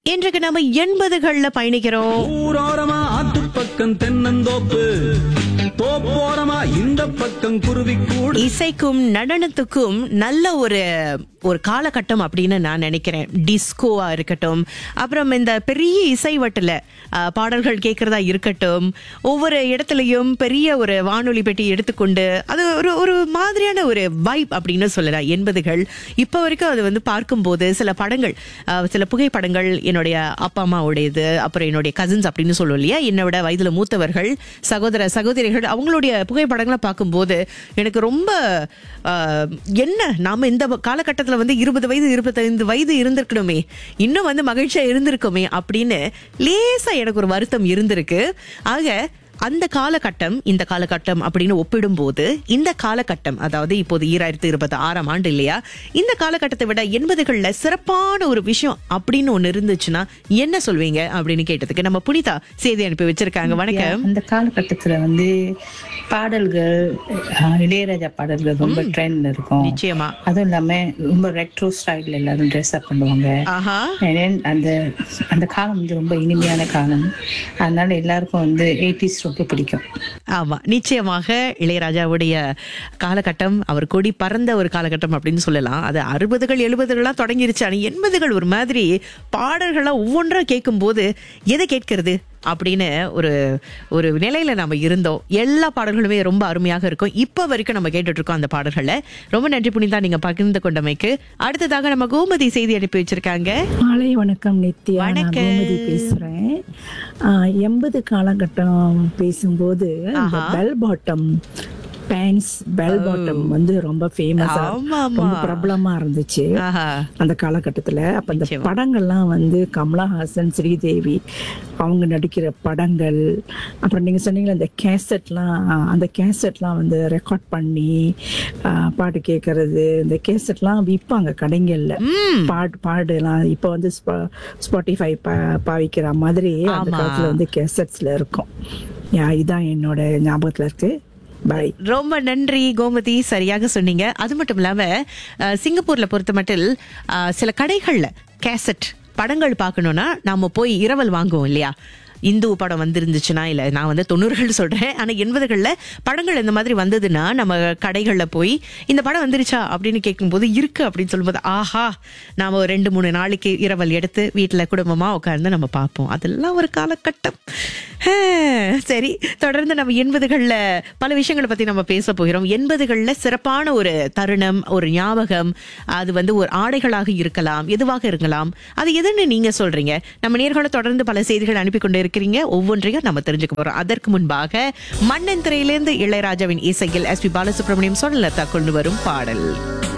இன்றைக்கு நம்ம எண்பதுகள்ல பயணிக்கிறோம் ஊரோரமா ஆத்து பக்கம் தென்னந்தோப்பு தோப்போரமா இந்த பக்கம் குருவி கூடு இசைக்கும் நடனத்துக்கும் நல்ல ஒரு ஒரு காலகட்டம் அப்படின்னு நான் நினைக்கிறேன் டிஸ்கோவா இருக்கட்டும் அப்புறம் இந்த பெரிய இசைவட்டில் அஹ், பாடல்கள் கேட்கறதா இருக்கட்டும் ஒவ்வொரு இடத்துலையும் பெரிய ஒரு வானொலி பெட்டி எடுத்துக்கொண்டு அது ஒரு ஒரு மாதிரியான ஒரு வைப் அப்படின்னு சொல்லலாம் எண்பதுகள் இப்போ வரைக்கும் அது வந்து பார்க்கும்போது சில படங்கள் அஹ், சில புகைப்படங்கள் என்னுடைய அப்பா அம்மாவுடையது அப்புறம் என்னுடைய கசின்ஸ் அப்படின்னு சொல்லுவோம் இல்லையா என்னோட வயதுல மூத்தவர்கள் சகோதர சகோதரிகள் அவங்களுடைய புகைப்படங்களை பார்க்கும்போது எனக்கு ரொம்ப ஆஹ், என்ன நாம இந்த காலகட்டத்தில் வந்து இருபது வயது இருபத்தைந்து வயது இருந்திருக்கணுமே இன்னும் வந்து மகிழ்ச்சியா இருந்திருக்குமே அப்படின்னு லேசா எனக்கு ஒரு வருத்தம் இருந்திருக்கு ஆக அந்த காலகட்டம் இந்த காலகட்டம் அப்படின்னு ஒப்பிடும்போது இந்த காலகட்டம் அதாவது இப்போது ஈராயிரத்தி இருபத்தி ஆறாம் ஆண்டு இல்லையா இந்த காலகட்டத்தை விட எண்பதுகள்ல சிறப்பான ஒரு விஷயம் அப்படின்னு ஒண்ணு இருந்துச்சுன்னா என்ன சொல்வீங்க அப்படின்னு கேட்டதுக்கு நம்ம புனிதா செய்தி அனுப்பி வச்சிருக்காங்க வணக்கம் அந்த காலகட்டத்துல வந்து பாடல்கள் அஹ், இளையராஜா பாடல்கள் ரொம்ப ட்ரெண்ட்ல இருக்கும் நிச்சயமா அதுவும் இல்லாம ரொம்ப ரெட்ரோ ஸ்டைல்ல எல்லாரும் ட்ரெஸ் அப் பண்ணுவாங்க ஆஹா And then அந்த அந்த காலம் வந்து ரொம்ப இனிமையான காலம் அதனால எல்லாருக்கும் வந்து எயிட்டிஸ் ரொம்ப பிடிக்கும் ஆமா நிச்சயமாக இளையராஜாவுடைய காலகட்டம் அவர் கொடி பறந்த ஒரு காலகட்டம் அப்படின்னு சொல்லலாம் அது அறுபதுகள் எழுபதுகள்லாம் தொடங்கிருச்சு ஆனா எண்பதுகள் ஒரு மாதிரி பாடல்கள்லாம் ஒவ்வொன்றா கேட்கும்போது எதை கேட்கிறது அப்படின்னு ஒரு ஒரு நிலையில நாம இருந்தோம் எல்லா பாடல்களுமே ரொம்ப அருமையாக இருக்கும் இப்ப வரைக்கும் நம்ம கேட்டுட்டு இருக்கோம் அந்த பாடல்களை ரொம்ப நன்றி புனிதா நீங்க பகிர்ந்து கொண்டமைக்கு அடுத்ததாக நம்ம கோமதி செய்தி அனுப்பி வச்சிருக்காங்க மாலை வணக்கம் நித்யா நான் வணக்கம். கோமதி பேசுறேன் ஆஹ் எண்பது காலகட்டம் பேசும்போது ஆஹா. Bell bottom pants bell bottom வந்து ரொம்ப ஃபேமஸா ஆமா, ஆமா. ரொம்ப பிரபலமா இருந்துச்சு ஆஹா அந்த காலகட்டத்துல அப்ப அந்த நிச்சயமா. படங்கள்லாம் வந்து கமலஹாசன் ஸ்ரீதேவி அவங்க நடிக்கிற படங்கள் அப்புறம் நீங்க சொன்னீங்களே அந்த கேசட்லாம் அந்த கேசட்லாம் வந்து ரெக்கார்ட் பண்ணி ஆஹ், பாட்டு கேட்கறது இந்த கேசட்லாம் விற்பாங்க கடைங்கள்ல பாட்டு பாடுலாம் இப்போ வந்து ஸ்பாட்டிஃபை பாவிக்கிற மாதிரி அந்த ஆமா. காலத்துல வந்து கேசட்ஸ்ல இருக்கும் யா, இதான் என்னோட ஞாபகத்துல இருக்கு பை ரொம்ப நன்றி கோமதி சரியாக சொன்னீங்க அது மட்டும் இல்லாம அஹ், சிங்கப்பூர்ல பொறுத்த மட்டில் அஹ், சில கடைகள்ல கேசட் படங்கள் பார்க்கணும்னா நாம போய் இரவல் வாங்குவோம் இல்லையா இந்து படம் வந்திருந்துச்சுன்னா இல்ல நான் வந்து தொண்ணூறுகள் சொல்றேன் ஆனா எண்பதுகள்ல படங்கள் இந்த மாதிரி வந்ததுன்னா நம்ம கடைகள்ல போய் இந்த படம் வந்துருச்சா அப்படின்னு கேட்கும்போது இருக்கு அப்படின்னு சொல்லும்போது ஆஹா நாம ஒரு ரெண்டு மூணு நாளைக்கு இரவல் எடுத்து வீட்டுல குடும்பமா உட்கார்ந்து நம்ம பார்ப்போம் அதெல்லாம் ஒரு காலகட்டம் ஹம், சரி தொடர்ந்து நம்ம எண்பதுகள்ல பல விஷயங்களை பத்தி நம்ம பேச போகிறோம் எண்பதுகள்ல சிறப்பான ஒரு தருணம் ஒரு ஞாபகம் அது வந்து ஒரு ஆடைகளாக இருக்கலாம் எதுவாக இருக்கலாம் அது எதுன்னு நீங்க சொல்றீங்க நம்ம நேர்களை தொடர்ந்து பல செய்திகள் அனுப்பி கொண்டு இருக்கிறீங்க ஒவ்வொன்றையும் நம்ம தெரிஞ்சுக்க போறோம் அதற்கு முன்பாக மன்னன் திரையிலிருந்து இளையராஜாவின் இசையில் எஸ் பி பாலசுப்ரமணியம் சொல்லலத்தா கொண்டு வரும் பாடல்